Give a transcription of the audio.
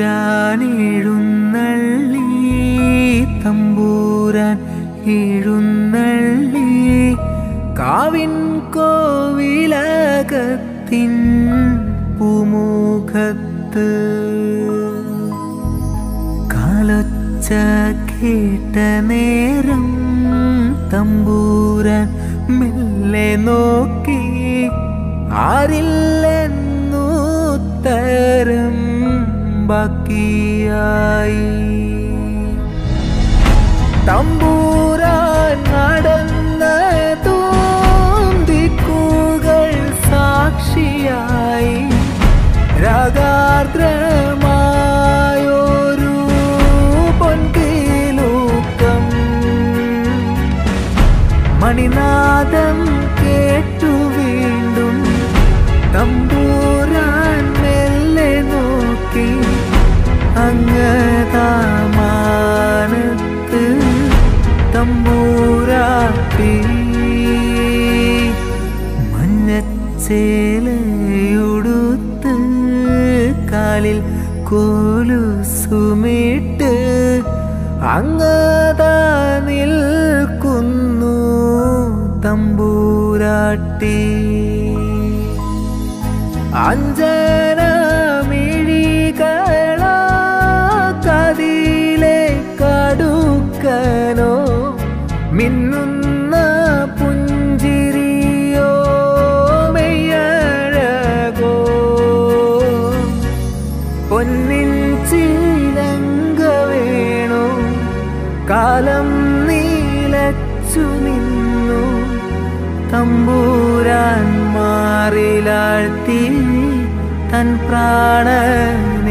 എഴുന്നള്ളി തമ്പൂരാൻ എഴുന്നള്ളി കാവിൻ കോവിലകത്തിൻ പൂമുഖത്ത് കാലൊച്ച കേട്ട നേരം തമ്പൂരാൻ മെല്ലെ നോക്കി ആരില്ലെന്നുത്തരം ബാക്കിയായി തമ്പൂരാൻ നടന്നതും ദിക്കുകൾ സാക്ഷിയായി രാഗാർദ്രമായൊരു പൊൻകിലൂക്കം മണിനാദം കേട്ടു വീണ്ടും തമ്പൂരാൻ മെല്ലെ നോക്കി അങ്ങതാമാനത്ത് തമ്പൂരാട്ടി മഞ്ഞച്ചേലയുടുത്ത് കാലിൽ കോലുസുമിട്ട് അങ്ങതാ നിൽക്കുന്നു തമ്പൂരാട്ടി അഞ്ജന മിഴികളാ കതിലെ കടുക്കനോ മിന്നുന്ന പുഞ്ചിരിയോ മെയ്യഴകോ പൊന്നിൻ ചിലങ്ക വേണോ കാലം നീലച്ചു നിന്നു തമ്പൂരാൻ മാറിലാഴ്ത്തി തൻ പ്രാണ